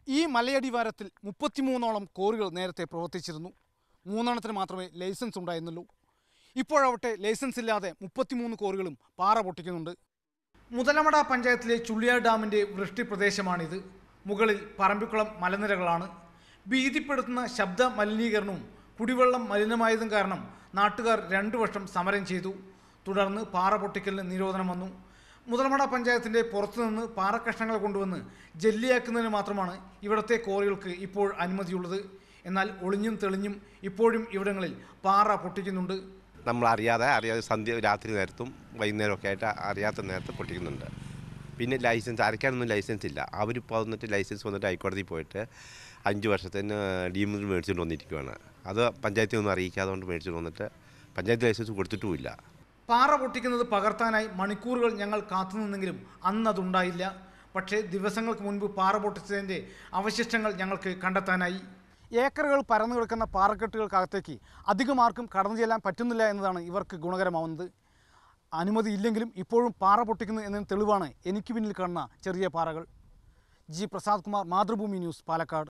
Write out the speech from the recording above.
ഈ മലയടിവാരത്തിൽ മുപ്പത്തിമൂന്നോളം കോറികൾ നേരത്തെ പ്രവർത്തിച്ചിരുന്നു മൂന്നെണ്ണത്തിന് മാത്രമേ ലൈസൻസ് ഉണ്ടായിരുന്നുള്ളൂ ഇപ്പോഴാവട്ടെ ലൈസൻസ് ഇല്ലാതെ മുപ്പത്തിമൂന്ന് കോറികളും പാറ പൊട്ടിക്കുന്നുണ്ട് മുതലമട പഞ്ചായത്തിലെ ചുള്ളിയാർ ഡാമിൻ്റെ വൃഷ്ടി പ്രദേശമാണിത് മുകളിൽ പറമ്പിക്കുളം മലനിരകളാണ് ഭീതിപ്പെടുത്തുന്ന ശബ്ദ മലിനീകരണവും കുടിവെള്ളം മലിനമായതും കാരണം നാട്ടുകാർ രണ്ടു വർഷം സമരം ചെയ്തു തുടർന്ന് പാറ പൊട്ടിക്കലിന് നിരോധനം വന്നു മുതലമട പഞ്ചായത്തിൻ്റെ പുറത്തുനിന്ന് പാറക്കഷ്ണങ്ങൾ കൊണ്ടുവന്ന് ജെല്ലിയാക്കുന്നതിന് മാത്രമാണ് ഇവിടുത്തെ കോറികൾക്ക് ഇപ്പോൾ അനുമതിയുള്ളത് എന്നാൽ ഒളിഞ്ഞും തെളിഞ്ഞും ഇപ്പോഴും ഇവിടങ്ങളിൽ പാറ പൊട്ടിക്കുന്നുണ്ട് നമ്മൾ അറിയാതെ അറിയാതെ സന്ധ്യ രാത്രി നേരത്തും വൈകുന്നേരമൊക്കെ ആയിട്ട് അറിയാത്ത നേരത്ത് പൊട്ടിക്കുന്നുണ്ട് പിന്നെ ലൈസൻസ് അരയ്ക്കാനൊന്നും ലൈസൻസ് ഇല്ല അവരിപ്പോൾ വന്നിട്ട് ലൈസൻസ് വന്നിട്ട് ഹൈക്കോടതിയിൽ പോയിട്ട് അഞ്ച് വർഷത്തിന് ഡീമിൽ മേടിച്ചുകൊണ്ട് വന്നിരിക്കുകയാണ് അത് പഞ്ചായത്തിൽ ഒന്നും അറിയിക്കാതെ കൊണ്ട് മേടിച്ചുകൊണ്ട് വന്നിട്ട് പഞ്ചായത്ത് ലൈസൻസ് കൊടുത്തിട്ടുമില്ല പാറ പൊട്ടിക്കുന്നത് പകർത്താനായി മണിക്കൂറുകൾ ഞങ്ങൾ കാത്തുനിന്നെങ്കിലും അന്ന് അതുണ്ടായില്ല പക്ഷേ ദിവസങ്ങൾക്ക് മുൻപ് പാറ പൊട്ടിച്ചതിൻ്റെ അവശിഷ്ടങ്ങൾ ഞങ്ങൾക്ക് കണ്ടെത്താനായി ഏക്കറുകൾ പരന്നു കിടക്കുന്ന പാറക്കെട്ടുകൾക്കകത്തേക്ക് അധികം ആർക്കും കടന്നു ചെല്ലാൻ പറ്റുന്നില്ല എന്നതാണ് ഇവർക്ക് ഗുണകരമാവുന്നത് അനുമതി ഇല്ലെങ്കിലും ഇപ്പോഴും പാറ പൊട്ടിക്കുന്നു എന്നതിന് തെളിവാണ് എനിക്ക് പിന്നിൽ കാണുന്ന ചെറിയ പാറകൾ ജി പ്രസാദ് കുമാർ മാതൃഭൂമി ന്യൂസ് പാലക്കാട്